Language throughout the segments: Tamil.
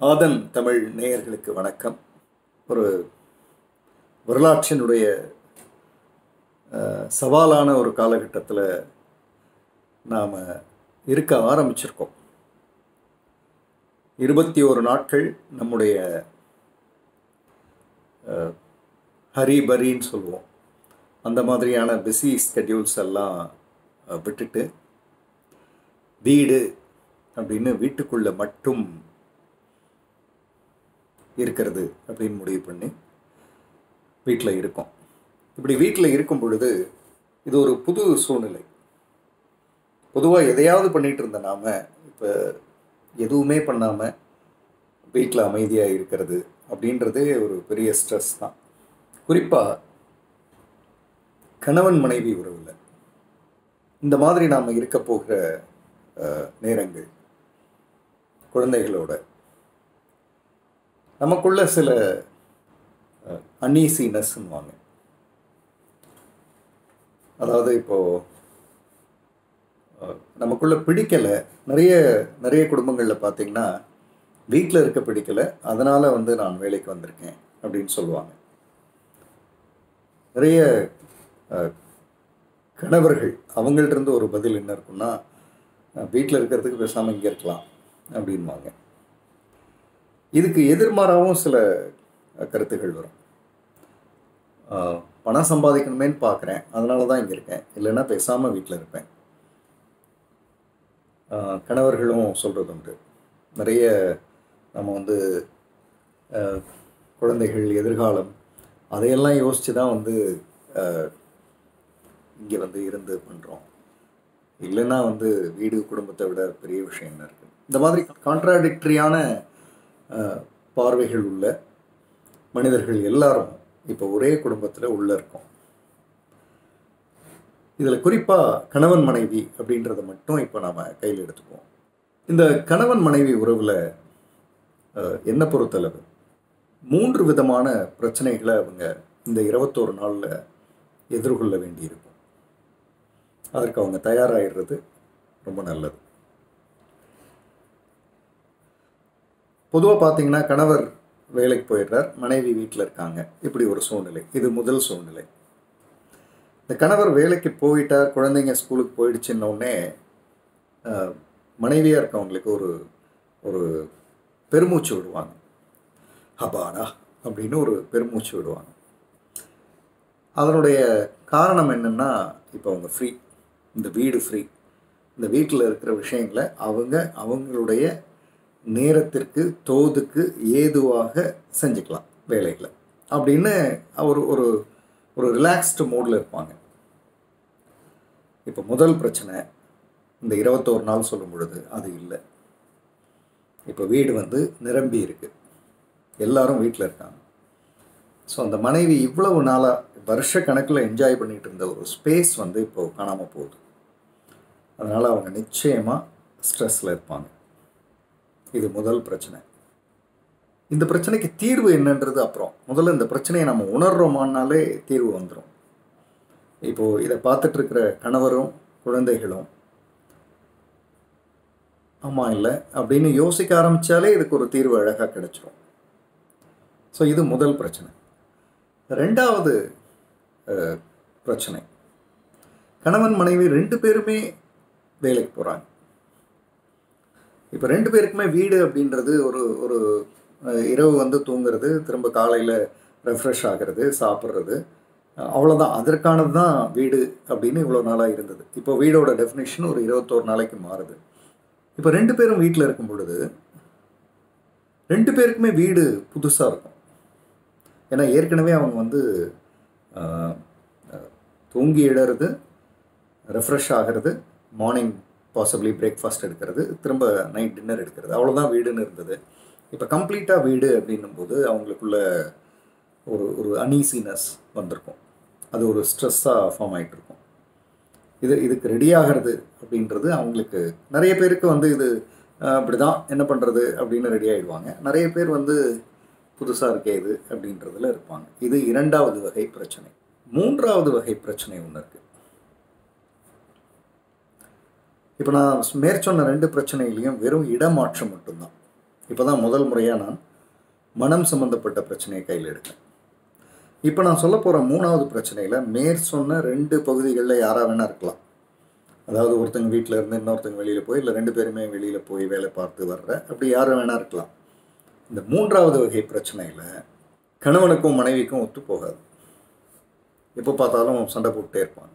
ஆதன் தமிழ் நேயர்களுக்கு வணக்கம் ஒரு வரலாற்றினுடைய அஹ், சவாலான ஒரு காலகட்டத்தில் நாம் இருக்க ஆரம்பிச்சிருக்கோம் இருபத்தி ஒரு நாட்கள் நம்முடைய அஹ், ஹரி பரின்னு சொல்லுவோம் அந்த மாதிரியான பிஸி ஸ்கெட்யூல்ஸ் எல்லாம் அஹ், விட்டுட்டு வீடு அப்படின்னு வீட்டுக்குள்ளே மட்டும் இருக்கிறது அப்படின்னு முடிவு பண்ணி வீட்டில் இருக்கோம் இப்படி வீட்டில் இருக்கும் பொழுது இது ஒரு புது சூழ்நிலை பொதுவாக எதையாவது பண்ணிட்டு இருந்த நாம இப்போ எதுவுமே பண்ணாமல் வீட்டில் அமைதியாக இருக்கிறது அப்படின்றதே ஒரு பெரிய ஸ்ட்ரெஸ் தான் குறிப்பாக கணவன் மனைவி உறவில் இந்த மாதிரி நாம் இருக்க போகிற அஹ், நேரங்கள் குழந்தைகளோட நமக்குள்ள சில அன்னீசினஸ்ன்னுவாங்க அதாவது இப்போ அஹ், நமக்குள்ள பிடிக்கலை நிறைய நிறைய குடும்பங்களில் பார்த்தீங்கன்னா வீட்டில் இருக்க பிடிக்கலை அதனால் வந்து நான் வேலைக்கு வந்திருக்கேன் அப்படின்னு சொல்லுவாங்க நிறைய அஹ், கணவர்கள் அவங்கள்ட்ட ஒரு பதில் என்ன இருக்குன்னா வீட்டில் இருக்கிறதுக்கு பேசாமல் இங்கே இருக்கலாம் அப்படின்வாங்க இதுக்கு எதிர்மாறாகவும் சில அஹ், கருத்துகள் வரும் அஹ், பணம் சம்பாதிக்கணுமேன்னு பார்க்குறேன் அதனால தான் இங்கே இருக்கேன் இல்லைன்னா பேசாமல் வீட்டில் இருப்பேன் அஹ், கணவர்களும் சொல்கிறது உண்டு நிறைய நம்ம வந்து அஹ், குழந்தைகள் எதிர்காலம் அதையெல்லாம் யோசித்து தான் வந்து இங்கே வந்து இருந்து பண்ணுறோம் இல்லைன்னா வந்து வீடு குடும்பத்தை விட பெரிய விஷயம் என்ன இருக்குது இந்த மாதிரி கான்ட்ராடிக்டரியான பார்வைகள் உள்ள மனிதர்கள் எல்லாரும் இப்போ ஒரே குடும்பத்தில் உள்ள இருக்கோம் இதில் குறிப்பாக கணவன் மனைவி அப்படின்றத மட்டும் இப்போ நாம் கையில் எடுத்துக்குவோம் இந்த கணவன் மனைவி உறவில் என்ன பொறுத்தளவு மூன்று விதமான பிரச்சனைகளை அவங்க இந்த இருபத்தோரு நாளில் எதிர்கொள்ள வேண்டியிருக்கும் அதற்கு அவங்க தயாராகிடுறது ரொம்ப நல்லது பொதுவாக பார்த்தீங்கன்னா கணவர் வேலைக்கு போயிடுறார் மனைவி வீட்டில் இருக்காங்க இப்படி ஒரு சூழ்நிலை இது முதல் சூழ்நிலை இந்த கணவர் வேலைக்கு போயிட்டார் குழந்தைங்க ஸ்கூலுக்கு போயிடுச்சுன்ன உடனே அஹ், மனைவியாக இருக்கவங்களுக்கு ஒரு ஒரு பெருமூச்சு விடுவாங்க அப்பாடா அப்படின்னு ஒரு பெருமூச்சு விடுவாங்க அதனுடைய காரணம் என்னென்னா இப்போ அவங்க ஃப்ரீ இந்த வீடு ஃப்ரீ இந்த வீட்டில் இருக்கிற விஷயங்களை அவங்க அவங்களுடைய நேரத்திற்கு தோதுக்கு ஏதுவாக செஞ்சுக்கலாம் வேலைகளை அப்படின்னு ஒரு ஒரு ஒரு ரிலாக்ஸ்டு மோடில் இருப்பாங்க இப்போ முதல் பிரச்சனை இந்த இருபத்தோரு நாள் சொல்லும் பொழுது அது இல்லை இப்போ வீடு வந்து நிரம்பி இருக்கு எல்லாரும் வீட்டில் இருக்காங்க ஸோ அந்த மனைவி இவ்வளவு நாளாக வருஷ கணக்கில் என்ஜாய் பண்ணிட்டு இருந்த ஒரு ஸ்பேஸ் வந்து இப்போ காணாமல் போகுது அதனால் அவங்க நிச்சயமாக ஸ்ட்ரெஸ்ஸில் இருப்பாங்க இது முதல் பிரச்சனை இந்த பிரச்சனைக்கு தீர்வு என்னன்றது அப்புறம் முதல்ல இந்த பிரச்சனையை நம்ம உணர்றோமானாலே தீர்வு வந்துடும் இப்போது இதை பார்த்துட்டு இருக்கிற கணவரும் குழந்தைகளும் ஆமாம் இல்லை அப்படின்னு யோசிக்க ஆரம்பித்தாலே இதுக்கு ஒரு தீர்வு அழகாக கிடைச்சிரும் ஸோ இது முதல் பிரச்சனை ரெண்டாவது அஹ், பிரச்சனை கணவன் மனைவி ரெண்டு பேருமே வேலைக்கு போகிறாங்க இப்போ ரெண்டு பேருக்குமே வீடு அப்படின்றது ஒரு ஒரு அஹ், இரவு வந்து தூங்குறது திரும்ப காலையில் ரெஃப்ரெஷ் ஆகிறது சாப்பிட்றது அஹ், அவ்வளோதான் அதற்கானது தான் வீடு அப்படின்னு இவ்வளோ நாளாக இருந்தது இப்போ வீடோட டெஃபினேஷன் ஒரு இருபத்தோரு நாளைக்கு மாறுது இப்போ ரெண்டு பேரும் வீட்டில் இருக்கும் பொழுது ரெண்டு பேருக்குமே வீடு புதுசாக இருக்கும் ஏன்னா ஏற்கனவே அவங்க வந்து அஹ், அஹ், தூங்கி எழறது ரெஃப்ரெஷ் ஆகிறது மார்னிங் பாசிபிளி பிரேக்ஃபாஸ்ட் எடுக்கிறது திரும்ப நைட் டின்னர் எடுக்கிறது அவ்வளோதான் வீடுன்னு இருந்தது இப்போ கம்ப்ளீட்டாக வீடு அப்படின்னும் போது அவங்களுக்குள்ள ஒரு ஒரு அனீசினஸ் வந்திருக்கும் அது ஒரு ஸ்ட்ரெஸ்ஸாக ஃபார்ம் ஆகிட்டு இருக்கும் இது இதுக்கு ரெடி ஆகிறது அப்படின்றது அவங்களுக்கு நிறைய பேருக்கு வந்து இது அப்படி தான் என்ன பண்ணுறது அப்படின்னு ரெடி ஆகிடுவாங்க நிறைய பேர் வந்து புதுசாக இருக்கே இது அப்படின்றதுல இருப்பாங்க இது இரண்டாவது வகை பிரச்சனை மூன்றாவது வகை பிரச்சனை ஒன்று இருக்குது இப்போ நான் மேற்சொன்ன ரெண்டு பிரச்சனையிலையும் வெறும் இடமாற்றம் மட்டும்தான் இப்போ தான் முதல் முறையாக நான் மனம் சம்பந்தப்பட்ட பிரச்சனையை கையில் எடுத்தேன் இப்போ நான் சொல்ல போகிற மூணாவது பிரச்சனையில் மேற் சொன்ன ரெண்டு பகுதிகளில் யாராக வேணா இருக்கலாம் அதாவது ஒருத்தங்க வீட்டில் இருந்து இன்னொருத்தங்க வெளியில் போய் இல்லை ரெண்டு பேருமே வெளியில் போய் வேலை பார்த்து வர்ற அப்படி யாரும் வேணா இருக்கலாம் இந்த மூன்றாவது வகை பிரச்சனையில் கணவனுக்கும் மனைவிக்கும் ஒத்து போகாது எப்போ பார்த்தாலும் சண்டை போட்டுட்டே இருப்பாங்க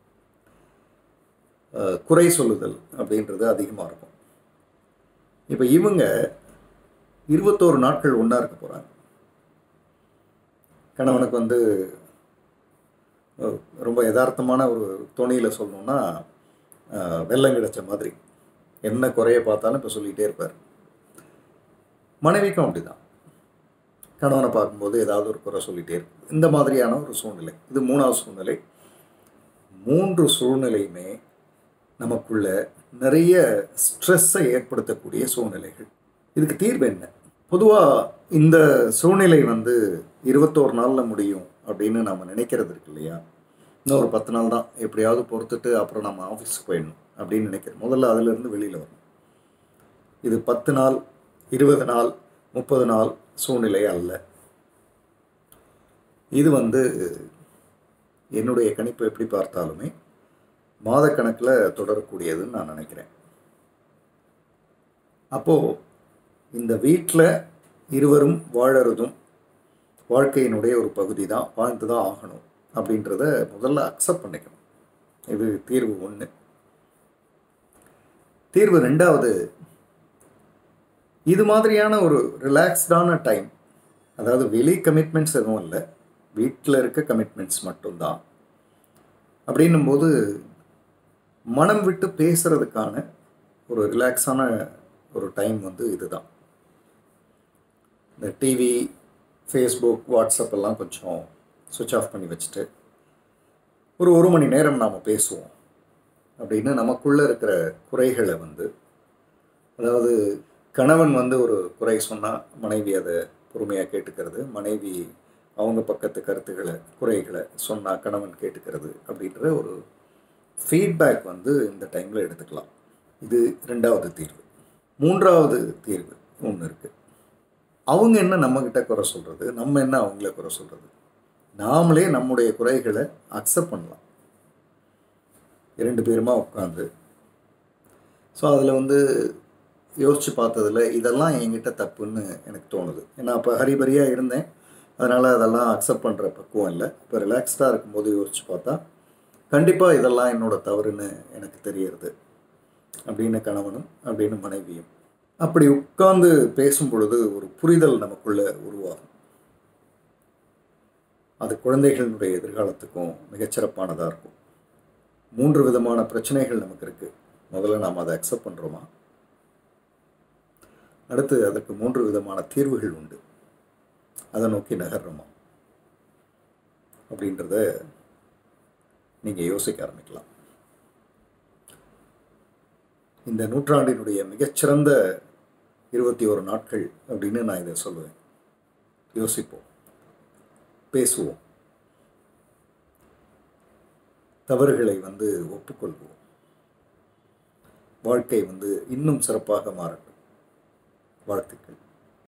அஹ், குறை சொல்லுதல் அப்படின்றது அதிகமாக இருக்கும் இப்போ இவங்க இருபத்தோரு நாட்கள் ஒன்றா இருக்க போகிறாங்க கணவனுக்கு வந்து அஹ், ரொம்ப யதார்த்தமான ஒரு துணியில் சொல்லணும்னா அஹ், வெள்ளம் கிடைச்ச மாதிரி என்ன குறைய பார்த்தாலும் இப்போ சொல்லிகிட்டே இருப்பார் மனைவிக்கும் அப்படிதான் கணவனை பார்க்கும்போது ஏதாவது ஒரு குறை சொல்லிகிட்டே இருக்கு இந்த மாதிரியான ஒரு சூழ்நிலை இது மூணாவது சூழ்நிலை மூன்று சூழ்நிலையுமே நமக்குள்ள நிறைய ஸ்ட்ரெஸ்ஸை ஏற்படுத்தக்கூடிய சூழ்நிலைகள் இதுக்கு தீர்வு என்ன பொதுவாக இந்த சூழ்நிலை வந்து இருபத்தோரு நாளில் முடியும் அப்படின்னு நம்ம நினைக்கிறது இருக்கு இல்லையா இன்னும் ஒரு பத்து நாள் தான் எப்படியாவது பொறுத்துட்டு அப்புறம் நம்ம ஆஃபீஸுக்கு போயிடணும் அப்படின்னு நினைக்கிறேன் முதல்ல அதிலிருந்து வெளியில் வரணும் இது பத்து நாள் இருபது நாள் முப்பது நாள் சூழ்நிலை அல்ல இது வந்து என்னுடைய கணிப்பு எப்படி பார்த்தாலுமே மாதக்கணக்கில் தொடரக்கூடியதுன்னு நான் நினைக்கிறேன் அப்போது இந்த வீட்டில் இருவரும் வாழறதும் வாழ்க்கையினுடைய ஒரு பகுதி தான் வாழ்ந்து தான் ஆகணும் அப்படின்றத முதல்ல அக்செப்ட் பண்ணிக்கணும் இது தீர்வு ஒன்று தீர்வு ரெண்டாவது இது மாதிரியான ஒரு ரிலாக்ஸ்டான டைம் அதாவது வெளி கமிட்மெண்ட்ஸ் எதுவும் இல்லை வீட்டில் இருக்க கமிட்மெண்ட்ஸ் மட்டும்தான் அப்படின்னும்போது மனம் விட்டு பேசுறதுக்கான ஒரு ரிலாக்ஸான ஒரு டைம் வந்து இதுதான் இந்த டிவி ஃபேஸ்புக் வாட்ஸ்அப் எல்லாம் கொஞ்சம் சுவிட்ச் ஆஃப் பண்ணி வச்சுட்டு ஒரு ஒரு மணி நேரம் நாம் பேசுவோம் அப்படின்னு நமக்குள்ளே இருக்கிற குறைகளை வந்து அதாவது கணவன் வந்து ஒரு குறை சொன்னால் மனைவி அதை பொறுமையாக கேட்டுக்கிறது மனைவி அவங்க பக்கத்து கருத்துக்களை குறைகளை சொன்னால் கணவன் கேட்டுக்கிறது அப்படின்ற ஒரு ஃபீட்பேக் வந்து இந்த டைமில் எடுத்துக்கலாம் இது ரெண்டாவது தீர்வு மூன்றாவது தீர்வு ஒன்று இருக்குது அவங்க என்ன நம்மக்கிட்ட குறை சொல்கிறது நம்ம என்ன அவங்கள குறை சொல்கிறது நாமளே நம்முடைய குறைகளை அக்செப்ட் பண்ணலாம் இரண்டு பேருமா உட்காந்து ஸோ அதில் வந்து யோசித்து பார்த்ததில் இதெல்லாம் என்கிட்ட தப்புன்னு எனக்கு தோணுது ஏன்னா அப்போ ஹரிபரியாக இருந்தேன் அதனால் அதெல்லாம் அக்செப்ட் பண்ணுற பக்குவம் இல்லை இப்போ ரிலாக்ஸ்டாக இருக்கும்போது யோசித்து பார்த்தா கண்டிப்பாக இதெல்லாம் என்னோட தவறுன்னு எனக்கு தெரியறது அப்படின்னு கணவனும் அப்படின்னு மனைவியும் அப்படி உட்கார்ந்து பேசும் பொழுது ஒரு புரிதல் நமக்குள்ள உருவாகும் அது குழந்தைகளுடைய எதிர்காலத்துக்கும் மிகச்சிறப்பானதாக இருக்கும் மூன்று விதமான பிரச்சனைகள் நமக்கு இருக்குது முதல்ல நாம் அதை அக்செப்ட் பண்ணுறோமா அடுத்து அதற்கு மூன்று விதமான தீர்வுகள் உண்டு அதை நோக்கி நகர்றோமா அப்படின்றத நீங்கள் யோசிக்க ஆரம்பிக்கலாம் இந்த நூற்றாண்டினுடைய மிகச்சிறந்த இருபத்தி ஒரு நாட்கள் அப்படின்னு நான் இதை சொல்லுவேன் யோசிப்போம் பேசுவோம் தவறுகளை வந்து ஒப்புக்கொள்வோம் வாழ்க்கை வந்து இன்னும் சிறப்பாக மாறட்டும் வாழ்த்துக்கள்